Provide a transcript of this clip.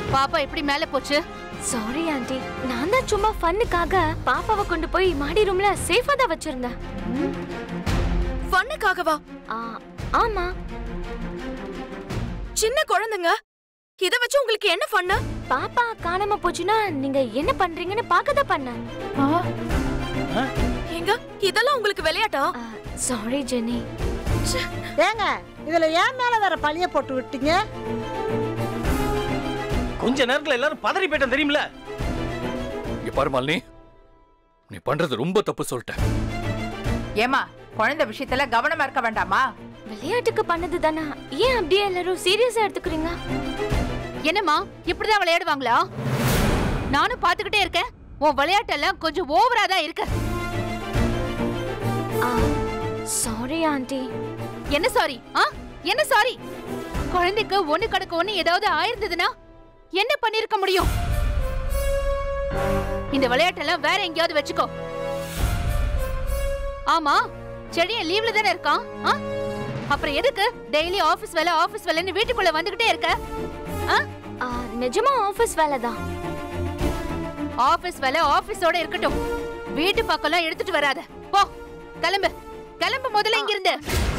பாப்பா எப்படி மேல போச்சு சாரி ஆண்டி நான் தான் சும்மா ஃபன்னுக்காக பாப்பாவை கொண்டு போய் மாடி ரூம்ல சேஃபா தான் வச்சிருந்தேன் ஃபன்னுக்காகவா ஆ, ஆமா சின்ன குழந்தைங்க இத வச்சு உங்களுக்கு என்ன ஃபன்னு பாப்பா காணாம போச்சுன்னா நீங்க என்ன பண்றீங்கன்னு பார்க்க தான் பண்ணேன் எங்க இதெல்லாம் உங்களுக்கு விளையாட்டா சாரி ஜெனி ஏங்க இதுல ஏன் மேல வேற பழிய போட்டு விட்டீங்க கொஞ்ச நேரத்துல எல்லாரும் பதறி போயிட்டேன் தெரியுமில இங்க பாரு மாலினி நீ பண்றது ரொம்ப தப்பு சொல்லிட்ட ஏமா குழந்தை விஷயத்துல கவனமா இருக்க வேண்டாமா விளையாட்டுக்கு பண்ணது தானே ஏன் அப்படியே எல்லாரும் சீரியஸா எடுத்துக்கிறீங்க என்னம்மா இப்படிதான் விளையாடுவாங்களா நானும் பாத்துக்கிட்டே இருக்கேன் உன் விளையாட்டெல்லாம் கொஞ்சம் ஓவரா தான் இருக்கு சாரி ஆண்டி என்ன சாரி ஆ என்ன சாரி குழந்தைக்கு ஒண்ணு கடக்கு ஒண்ணு ஏதாவது ஆயிருந்ததுன்னா என்ன பண்ணிருக்க முடியும் இந்த விளையாட்டெல்லாம் வேற எங்கேயாவது வச்சுக்கோ ஆமா செடியன் லீவ்ல தானே இருக்கான் ஆ? அப்புறம் எதுக்கு டெய்லி ஆபீஸ் வேலை ஆபீஸ் வேலைன்னு வீட்டுக்குள்ள வந்துகிட்டே இருக்க ஆ? ஆ, நிஜமா ஆபீஸ் வேலை தான் ஆபீஸ் வேலை ஆபீஸோட இருக்கட்டும் வீட்டு பக்கம்லாம் எடுத்துட்டு வராத போ கிளம்பு கிளம்பு முதல்ல இங்க இருந்து